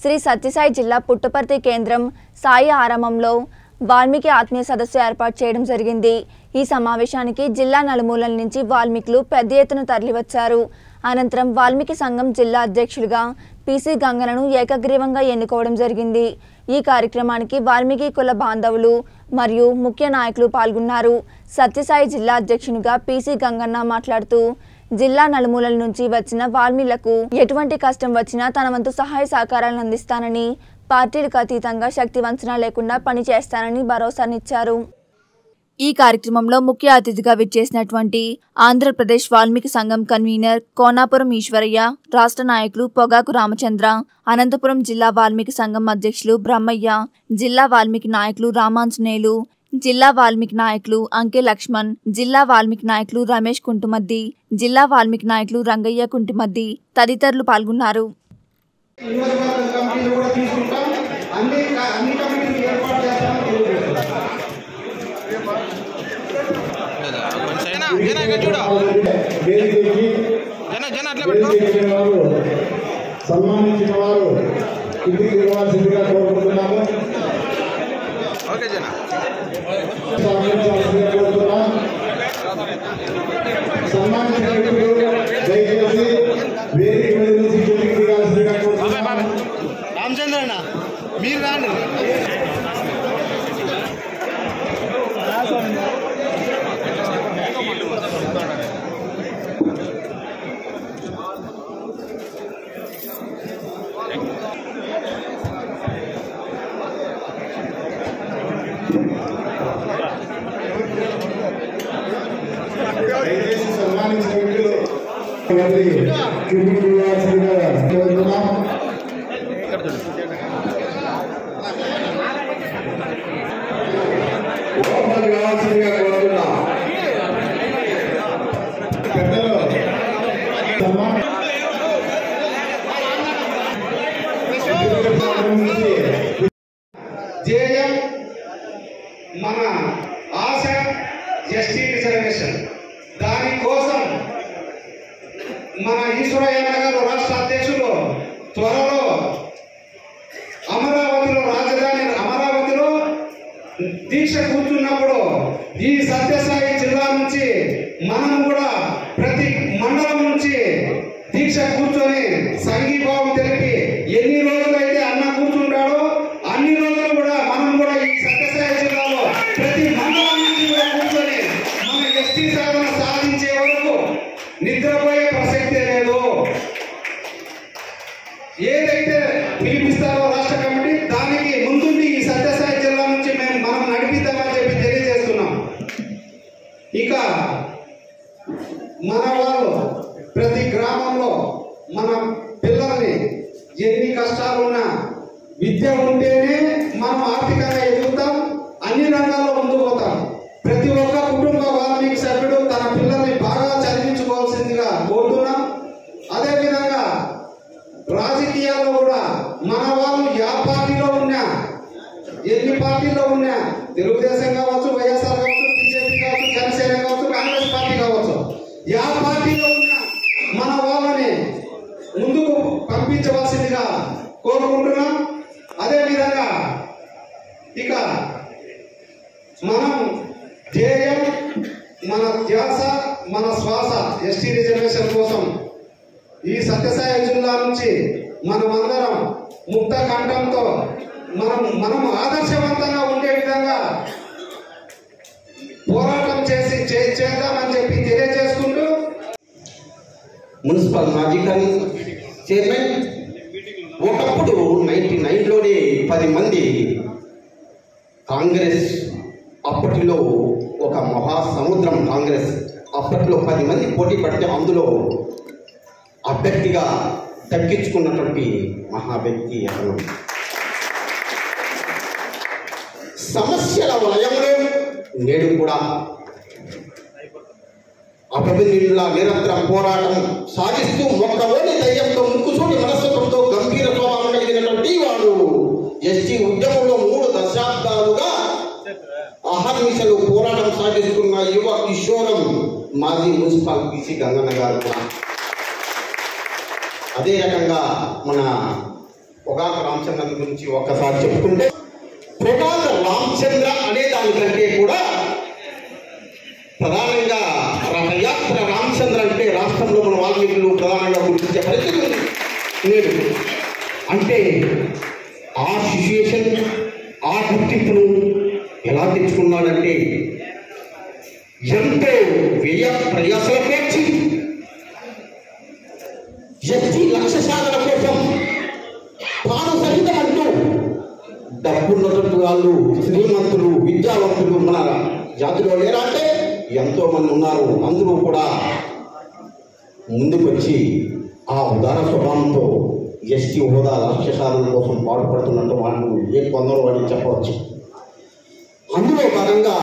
శ్రీ సత్యసాయి జిల్లా పుట్టపర్తి కేంద్రం సాయి ఆరామంలో వాల్మీకి ఆత్మీయ సదస్సు ఏర్పాటు చేయడం జరిగింది ఈ సమావేశానికి జిల్లా నలుమూలల నుంచి వాల్మీకులు పెద్ద ఎత్తున తరలివచ్చారు అనంతరం వాల్మీకి సంఘం జిల్లా అధ్యక్షులుగా పిసి గంగలను ఏకగ్రీవంగా ఎన్నుకోవడం జరిగింది ఈ కార్యక్రమానికి వాల్మీకి కుల బాంధవులు మరియు ముఖ్య నాయకులు పాల్గొన్నారు సత్యసాయి జిల్లా అధ్యక్షునిగా పిసి గంగన్న మాట్లాడుతూ జిల్లా నలుమూలల నుంచి వచ్చిన వాల్మీలకు ఎటువంటి కష్టం వచ్చినా తన వంతు సహాయ సహకారాలను అందిస్తానని పార్టీలకు అతీతంగా శక్తి వంచన లేకుండా పనిచేస్తానని భరోసానిచ్చారు ఈ కార్యక్రమంలో ముఖ్య అతిథిగా విచ్చేసినటువంటి ఆంధ్రప్రదేశ్ వాల్మీకి సంఘం కన్వీనర్ కోనాపురం ఈశ్వరయ్య రాష్ట్ర నాయకులు పొగాకు రామచంద్ర అనంతపురం జిల్లా వాల్మీకి సంఘం అధ్యక్షులు బ్రహ్మయ్య జిల్లా వాల్మీకి నాయకులు రామాంజనేయులు జిల్లా వాల్మీకి నాయకులు అంకె లక్ష్మణ్ జిల్లా వాల్మీకి నాయకులు రమేష్ కుంటుమద్ది జిల్లా వాల్మీకి నాయకులు రంగయ్య కుంటుమద్ది తదితరులు పాల్గొన్నారు నియోజకవర్గ కమిటీలు కూడా తీసుకుంటాం అన్ని క- అన్ని కమిటీలు ఏర్పాటు చేస్తామని తెలియజేస్తున్నాం. జన జన ఇక్కడ చూడు వేదికకి జన జన అట్లా పెట్టుకో వేదిక వారు సన్మానించిన వారు ఇంటికి ఇవ్వాల్సిందిగా కోరుకుంటున్నాము ఓకే జన సహకరించాల్సిందిగా కోరుతున్నాం సన్మానించిన వ్యక్తులు దయచేసి వేదిక మీద నుంచి కిందికి దిగాల్సిందిగా కోరుతున్నాము రామచంద్ర అన్న మీరు రాండి దయచేసి సన్మానించిన వ్యక్తులు వారిని కిందికి దిగాల్సిందిగా కోరుతున్నాం ఓపెన్ కావాల్సిందిగా కోరుతున్నాం పెద్దలు సన్మానం నుంచి జేఎం మన ఆశ ఎస్టీ రిజర్వేషన్ దానికోసం మన ఈశ్వరయ్య గారు రాష్ట్ర అధ్యక్షులు త్వరలో అమరావతిలో రాజధాని అమరావతిలో దీక్ష కూర్చున్నప్పుడు ఈ సత్యసాయి జిల్లా నుంచి మనం కూడా ప్రతి మండలం నుంచి దీక్ష కూర్చొని సంఘీభావం తెలిపి ఎన్ని రోజులైతే అన్న కూర్చుంటాడో అన్ని రోజులు కూడా మనం కూడా ఈ సత్యసాయి జిల్లాలో ప్రతి మండలం నుంచి కూడా కూర్చొని మన ఎస్టీ సాధన సాధించే వరకు నిద్రపోయే ప్రసక్తే లేదు ఏదైతే పిలిపిస్తారో రాష్ట్ర కమిటీ దానికి ముందుండి ఈ సత్యసాయి జిల్లా నుంచి మేము మనం నడిపిద్దామని చెప్పి తెలియజేస్తున్నాం ఇక మన వాళ్ళు ప్రతి గ్రామంలో మన పిల్లల్ని ఎన్ని కష్టాలున్నా విద్య ఉంటేనే మనం ఆర్థికంగా ఎదుగుతాం అన్ని రంగాల్లో ముందుకు పోతాం ప్రతి ఒక్క కుటుంబ వాల్మీకి సభ్యుడు తన పిల్లల్ని బాగా చదివించుకోవాల్సిందిగా కోరుతున్నాం అదేవిధంగా రాజకీయాల్లో కూడా మన వాళ్ళు యా పార్టీలో ఉన్నా ఎన్ని పార్టీలో ఉన్నా తెలుగుదేశం కావచ్చు వైఎస్ఆర్ కావచ్చు బీజేపీ కావచ్చు జనసేన కావచ్చు కాంగ్రెస్ పార్టీ కావచ్చు యా పార్టీలో ఉన్నా మన వాళ్ళని ముందుకు పంపించవలసిందిగా కోరుకుంటున్నాం అదేవిధంగా ఇక మనం ధ్యేయం మన ధ్యాస మన శ్వాస ఎస్టీ రిజర్వేషన్ కోసం ఈ సత్యసాయి జిల్లా నుంచి మనమందరం ముక్త కంఠంతో మనం మనం ఆదర్శవంతంగా ఉండే విధంగా పోరాటం చేసి చే- చేద్దామని చెప్పి తెలియజేసుకుంటూ మున్సిపల్ మాజీ కానీ చైర్మన్ ఒకప్పుడు నైన్టీ నైన్లోనే పది మంది కాంగ్రెస్ అప్పటిలో ఒక మహాసముద్రం కాంగ్రెస్ అప్పట్లో పది మంది పోటీ పడితే అందులో అభ్యర్థిగా దక్కించుకున్నటువంటి మహా వ్యక్తి అతను సమస్యల వలయంలో నేడు కూడా అభిమన్యుల నిరంతరం పోరాటం సాగిస్తూ మొక్కలోని ధైర్యంతో ముక్కుసూటి మనస్తత్వంతో గంభీర స్వభావం కలిగినటువంటి వాడు ఎస్టీ ఉద్యమంలో మూడు దశాబ్దాలుగా అహర్నిశలు పోరాటం సాగిస్తున్న యువ కిషోరం మాజీ మున్సిపల్ పిసి గంగన్న గారు కూడా అదే రకంగా మన పొగాకు రామచంద్ర రామచంద్ర గురించి ఒక్కసారి చెప్పుకుంటే కొడాల రామచంద్ర అనే దానికంటే కూడా ప్రధానంగా రథయాత్ర రామచంద్ర అంటే రాష్ట్రంలో మన వాల్మీకులు ప్రధానంగా గుర్తించే పరిస్థితి ఉంది నేడు అంటే ఆ సిచ్యుయేషన్ ఆ గుర్తింపును ఎలా తెచ్చుకున్నాడంటే ఎంతో వ్యయ ప్రయాసల పేర్చి ఎస్టీ లక్ష్య సాధన కోసం తాను సహితం అంటూ డబ్బున్నటువంటి వాళ్ళు శ్రీమంతులు విద్యావంతులు మన జాతిలో లేరా అంటే ఎంతో మంది ఉన్నారు అందరూ కూడా ముందుకు వచ్చి ఆ ఉదార స్వభావంతో ఎస్టీ హోదా రాష్ట్ర సాధన కోసం పాటుపడుతున్నట్టు వాళ్ళు ఏ కొందరు అని చెప్పవచ్చు అందులో భాగంగా